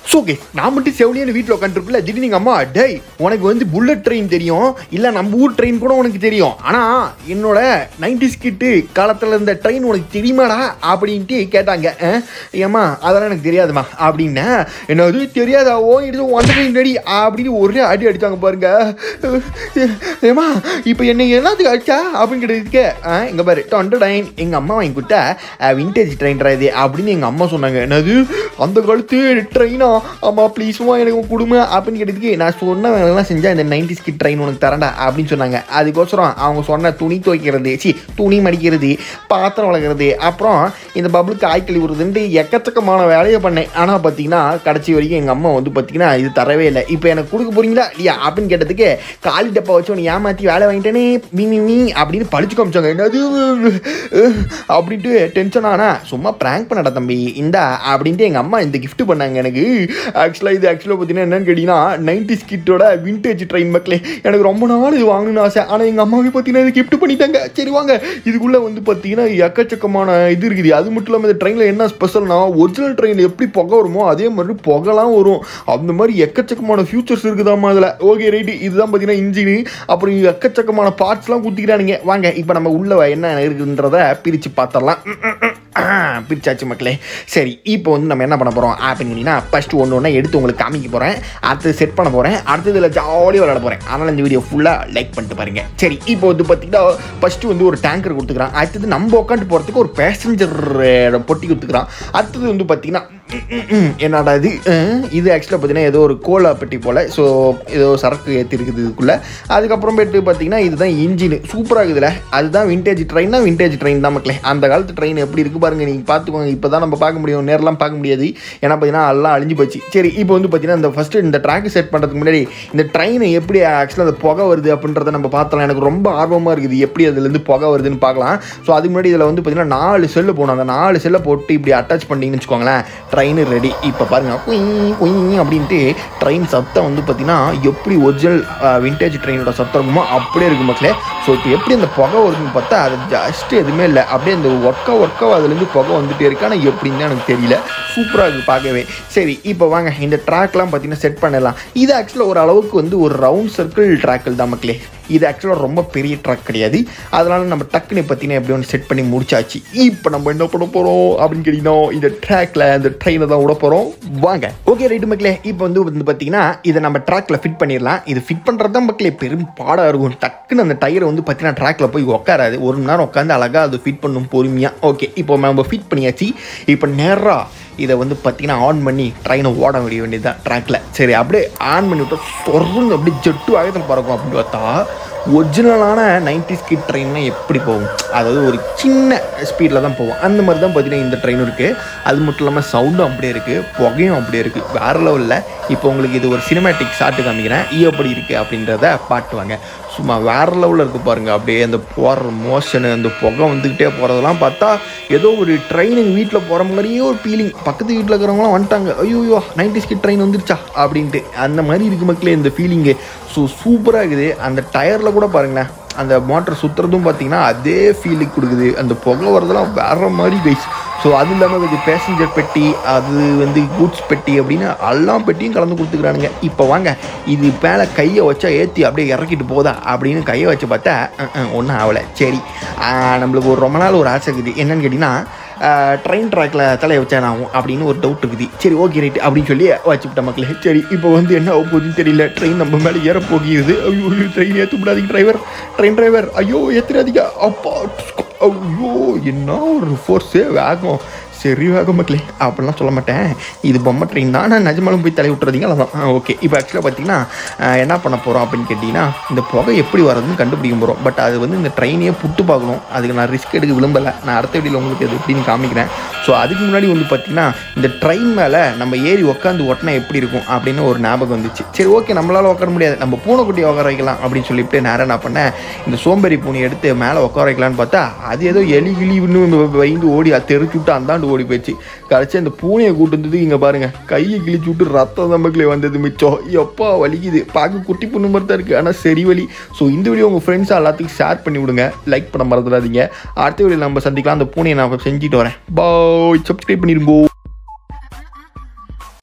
so okay நான் மட்டும் செவலியான வீட்டில் உட்காந்துருக்குல்ல திடீர்னு எங்கள் அம்மா டேய் உனக்கு வந்து புல்லட் ட்ரெயின் தெரியும் இல்லை நம்ம ஊர் ட்ரெயின் கூட உனக்கு தெரியும் ஆனால் என்னோட நைன்டி கிட்டு காலத்தில் இருந்த ட்ரெயின் உனக்கு தெரியுமாடா அப்படின்ட்டு கேட்டாங்க அஹ், ஏம்மா அதெல்லாம் எனக்கு தெரியாதுமா அப்படின்னா என்னது தெரியாதா ஓ இது ஒன் ட்ரெயின் ரெடி அப்படின்னு ஒரே அடி அடித்தாங்க பாருங்க ஏமா இப்போ என்னை என்னத்துக்கு அடிச்சா அப்படின்னு கேட்டதுக்கு இங்கே பாரு டொண்ட ட்ரெயின் எங்கள் அம்மா வாங்கி கொடுத்தா விண்டேஜ் ட்ரெயின்ரா இது அப்படின்னு எங்கள் அம்மா சொன்னாங்க என்னது அந்த காலத்து ட்ரெயினா அம்மா ப்ளீஸ்மா எனக்கு கொடுமை அப்படின்னு கேட்டதுக்கு நான் சொன்ன வேலைலாம் செஞ்சால் இந்த நைன்டி ஸ்கிட் ட்ரெயின் உனக்கு தரேன்டா அப்படின்னு சொன்னாங்க அதுக்கோசரம் அவங்க சொன்ன துணி துவைக்கிறது சி துணி மடிக்கிறது பாத்திரம் வளர்க்குறது அப்புறம் இந்த பபுளுக்கு ஆய் கழுவி விடுறதுன்ட்டு எக்கச்சக்கமான வேலையை பண்ணேன் ஆனால் பார்த்தீங்கன்னா கடைசி வரைக்கும் எங்கள் அம்மா வந்து பார்த்தீங்கன்னா இது தரவே இல்லை இப்போ எனக்கு கொடுக்க போறீங்களா இல்லையா அப்படின்னு கேட்டதுக்கு காலி டப்பா வச்சு உன்னை ஏமாற்றி வேலை வாங்கிட்டேனே மீ மீ மீ அப்படின்னு படிச்சு காமிச்சாங்க என்னது அப்படின்ட்டு டென்ஷன் ஆனா சும்மா ப்ராங்க் பண்ணடா தம்பி இந்தா அப்படின்ட்டு எங்கள் அம்மா இந்த gift பண்ணாங்க எனக்கு ஆக்சுவலாக இது ஆக்சுவலாக பார்த்தீங்கன்னா என்னன்னு கேட்டிங்கன்னா நைன்டி ஸ்கிட்டோட விண்டேஜ் ட்ரெயின் மக்களே எனக்கு ரொம்ப நாள் இது வாங்கணும்னு ஆசை ஆனால் எங்கள் அம்மாவே பார்த்தீங்கன்னா இது gift பண்ணிட்டாங்க சரி வாங்க இதுக்குள்ளே வந்து பார்த்தீங்கன்னா எக்கச்சக்கமான இது இருக்குது அது மட்டும் இல்லாமல் இந்த ட்ரெயினில் என்ன ஸ்பெஷல்னா ஒரிஜினல் ட்ரெயினில் எப்படி புகை வருமோ அதே மாதிரி புகைலாம் வரும் அந்த மாதிரி எக்கச்சக்கமான ஃபியூச்சர்ஸ் இருக்குதாம்மா அதில் ஓகே ரைட்டு இதுதான் பார்த்தீங்கன்னா இன்ஜினு அப்புறம் இங்க எக்கச்சக்கமான பார்ட்ஸ்லாம் குத்திக்கிறானுங்க வாங்க இப்போ நம்ம உள்ள என்ன இருக்குன்றத பிரித்து பார்த்தரலாம் பிரிச்சாச்சு மக்களே சரி இப்போ வந்து நம்ம என்ன பண்ண போகிறோம் அப்படிங்கன்னா ஃபஸ்ட்டு ஒன்று ஒன்று எடுத்து உங்களுக்கு காமிக்க போகிறேன் அடுத்தது செட் பண்ண போகிறேன் அடுத்தது இதில் ஜாலியாக விளையாட போகிறேன் அதனால் இந்த வீடியோ ஃபுல்லாக லைக் பண்ணிட்டு பாருங்க சரி இப்போ வந்து பார்த்தீங்கன்னா ஃபஸ்ட்டு வந்து ஒரு டேங்கர் கொடுத்துக்கிறான் அடுத்தது நம்ம உட்காந்து போகிறதுக்கு ஒரு பேசஞ்சர் பொட்டி கொடுத்துக்கிறான் அடுத்தது வந்து பார்த்தீங்கன்னா ம், ம், ம், என்னடா இது அஹ், இது ஆக்சுவலாக பார்த்தீங்கன்னா ஏதோ ஒரு கோலா பெட்டி போல் ஸோ ஏதோ சரக்கு ஏற்றி இருக்குது இதுக்குள்ளே அதுக்கப்புறமேட்டு பார்த்தீங்கன்னா இதுதான் இன்ஜின் சூப்பராக இருக்குதுல அதுதான் விண்டேஜ் ட்ரெயின்னா விண்டேஜ் ட்ரெயின் தான் மக்களே அந்த காலத்து ட்ரெயின் எப்படி இருக்கு பாருங்க நீங்கள் பார்த்துக்கோங்க இப்போ தான் நம்ம பார்க்க முடியும் நேரெலாம் பார்க்க முடியாது ஏன்னா பார்த்தீங்கன்னா எல்லாம் அழிஞ்சு போச்சு சரி இப்போ வந்து பார்த்தீங்கன்னா இந்த ஃபஸ்ட்டு இந்த ட்ராக் செட் பண்ணுறதுக்கு முன்னாடி இந்த ட்ரெயின் எப்படி ஆக்சுவலாக அந்த புகை வருது அப்படின்றத நம்ம பார்த்தலாம் எனக்கு ரொம்ப ஆர்வமாக இருக்குது எப்படி அதுலேருந்து புகை வருதுன்னு பார்க்கலாம் ஸோ அதுக்கு முன்னாடி இதில் வந்து பார்த்தீங்கன்னா நாலு செல்லு போகணும் அந்த நாலு செல்லை போட்டு இப்படி அட்டாச் பண்ணிங்கன்னு வச்சுக்கோங்களேன் ட்ரெயின் ரெடி இப்போ பாருங்க குய் குய் அப்படின்ட்டு ட்ரெயின் சத்தம் வந்து பார்த்தீங்கன்னா எப்படி ஒரிஜினல் விண்டேஜ் ட்ரெயினோட சத்தம் இருக்குமோ அப்படியே இருக்கு மக்களே ஸோ இப்போ எப்படி அந்த புகை வருதுன்னு பார்த்தா அது ஜஸ்ட் எதுவுமே இல்லை அப்படியே அந்த ஒர்க்கா ஒர்க்கா அதுலேருந்து புகை வந்துட்டே இருக்கு ஆனால் எப்படின்னு எனக்கு தெரியல சூப்பராக இருக்குது பார்க்கவே சரி இப்போ வாங்க இந்த ட்ராக்லாம் பார்த்தீங்கன்னா செட் பண்ணலாம் இது ஆக்சுவலாக ஒரு அளவுக்கு வந்து ஒரு ரவுண்ட் சர்க்கிள் ட்ராக்கில் தான் மக்களே இது ஆக்சுவலாக ரொம்ப பெரிய ட்ராக் கிடையாது அதனால நம்ம டக்குனு பார்த்தீங்கன்னா எப்படி ஒன்று செட் பண்ணி முடிச்சாச்சு இப்போ நம்ம என்ன பண்ண போகிறோம் அப்படின்னு கேட்டிங்கன்னா இந்த ட்ராக்ல அந்த ட்ரெயினை தான் விட போகிறோம் வாங்க ஓகே ரைட்டு மக்களே இப்போ வந்து வந்து பார்த்தீங்கன்னா இதை நம்ம ட்ராக்ல ஃபிட் பண்ணிடலாம் இது ஃபிட் பண்ணுறது தான் மக்களே பெரும் பாடாக இருக்கும் டக்குன்னு அந்த டயரை வந்து பார்த்தீங்கன்னா ட்ராக்ல போய் உட்காராது ஒரு மணி நேரம் உட்காந்து அழகாக அது ஃபிட் பண்ணும் பொறுமையாக ஓகே இப்போ நம்ம ஃபிட் பண்ணியாச்சு இப்போ நேராக இதை வந்து பார்த்தீங்கன்னா ஆன் பண்ணி ட்ரெயினை ஓட முடிய வேண்டியது தான் ட்ராக்ல சரி அப்படியே ஆன் பண்ணி விட்டா தொடர்ந்து அப்படியே ஜெட்டு வேகத்தில் பறக்கும் அப்படின்னு பார்த்தா ஒரிஜினலான நைன்டி ஸ்கிட் ட்ரெயின்னா எப்படி போகும் அதாவது ஒரு சின்ன ஸ்பீடில் தான் போகும் அந்த மாதிரி தான் பார்த்தீங்கன்னா இந்த ட்ரெயின் இருக்குது அது மட்டும் இல்லாமல் சவுண்டும் அப்படியே இருக்குது புகையும் அப்படியே இருக்குது வேறு லெவலில் இப்போ உங்களுக்கு இது ஒரு சினிமேட்டிக் ஷாட்டு காமிக்கிறேன் ஈ எப்படி இருக்குது அப்படின்றத பாட்டுவாங்க சும்மா வேறு லெவலில் இருக்குது பாருங்கள் அப்படியே அந்த போகிற மோஷனு அந்த புகை வந்துக்கிட்டே போகிறதெல்லாம் பார்த்தா ஏதோ ஒரு ட்ரெயின் வீட்டில் போகிற மாதிரியே ஒரு ஃபீலிங் பக்கத்து வீட்டில் இருக்கிறவங்களாம் வந்துட்டாங்க ஐயோ நைன்டி ஸ்கிட் ட்ரெயின் வந்துருச்சா அப்படின்ட்டு அந்த மாதிரி இருக்கு மக்களே இந்த ஃபீலிங்கு ஸோ சூப்பராக இருக்குது அந்த டயரில் கூட பாருங்களேன் அந்த மோட்டர் சுற்றுறதும் பார்த்தீங்கன்னா அதே ஃபீலிங் கொடுக்குது அந்த புகை வரதெல்லாம் வேற மாதிரி கைஸ் ஸோ அது இல்லாமல் இது பேசஞ்சர் பெட்டி அது வந்து கூட்ஸ் பெட்டி அப்படின்னு எல்லாம் பெட்டியும் கலந்து கொடுத்துக்கிறானுங்க இப்போ வாங்க இது மேலே கையை வச்சா ஏற்றி அப்படியே இறக்கிட்டு போதா அப்படின்னு கையை வச்சு பார்த்தா ஒன்றும் ஆகலை சரி ஆஹ் நம்மளுக்கு ஒரு ரொம்ப நாள் ஒரு ஆசை இருக்குது என்னன்னு கேட்டிங்கன்னா ட்ரெயின் ட்ராக்ல தலையை வச்சா நான் ஆகும் அப்படின்னு ஒரு டவுட் இருக்குது சரி ஓகே ரைட் அப்படின்னு சொல்லி வச்சுக்கிட்ட மக்களே சரி இப்போ வந்து என்ன ஆக போகுதுன்னு தெரியல ட்ரெயின் நம்ம மேலே ஏற போகிறது ஐயோ ட்ரெயின் ஏற்ற விடாதீங்க டிரைவர் ட்ரெயின் டிரைவர் ஐயோ ஏற்றுறாதீங்க அப்பா ஐயோ என்ன ஒரு ஃபோர்ஸு வேகம் சரி வேகம் மக்களே அப்படிலாம் சொல்ல மாட்டேன் இது பொம்மை ட்ரெயின் தான் நான் நிஜமாலும் போய் தலை விட்டுறதீங்க அதான் ஓகே இப்போ ஆக்சுவலாக பார்த்தீங்கன்னா அஹ், என்ன பண்ண போகிறோம் அப்படின்னு கேட்டிங்கன்னா இந்த புகை எப்படி வர்றதுன்னு கண்டுபிடிக்க போகிறோம் பட் அது வந்து இந்த ட்ரெயினையே புட்டு பார்க்கணும் அதுக்கு நான் ரிஸ்க் எடுக்க விரும்பலை நான் அடுத்த வீடியோவில் உங்களுக்கு அது எப்படின்னு காமிக்கிறேன் ஸோ அதுக்கு முன்னாடி வந்து பார்த்தீங்கன்னா இந்த ட்ரெயின் மேலே நம்ம ஏறி உட்காந்து ஒட்டினா எப்படி இருக்கும் அப்படின்னு ஒரு ஞாபகம் வந்துச்சு சரி ஓகே நம்மளால் உட்கார முடியாது நம்ம பூனைக்குட்டி உட்கார வைக்கலாம் அப்படின்னு சொல்லிட்டு நேரம் என்ன பண்ணேன் இந்த சோம்பேறி பூனை எடுத்து மேலே உட்கார வைக்கலான்னு பார்த்தா அது ஏதோ எலி கிளி இன்னும் வைந்து ஓடி அது தெரிச்சு விட்டு அந்தாண்டு ஓடி போயிடுச்சு கடைசி அந்த பூனையை கூட்டு வந்தது இங்கே பாருங்க கையை கிழிச்சு விட்டு ரத்தம் தம்பக்கிலே வந்தது மிச்சம் எப்பா வலிக்குது பார்க்க குட்டி பொண்ணு மாதிரி தான் இருக்குது ஆனால் சரி வலி ஸோ இந்த வீடியோ உங்கள் ஃப்ரெண்ட்ஸாக எல்லாத்துக்கும் ஷேர் பண்ணி விடுங்க லைக் பண்ண மறந்துடாதீங்க அடுத்த வீடியோ நம்ம சந்திக்கலாம் அந்த பூனையை நான் செஞ்சுட்டு வரேன் பாய் சப்ஸ்கிரைப் பண்ணிருங்கோ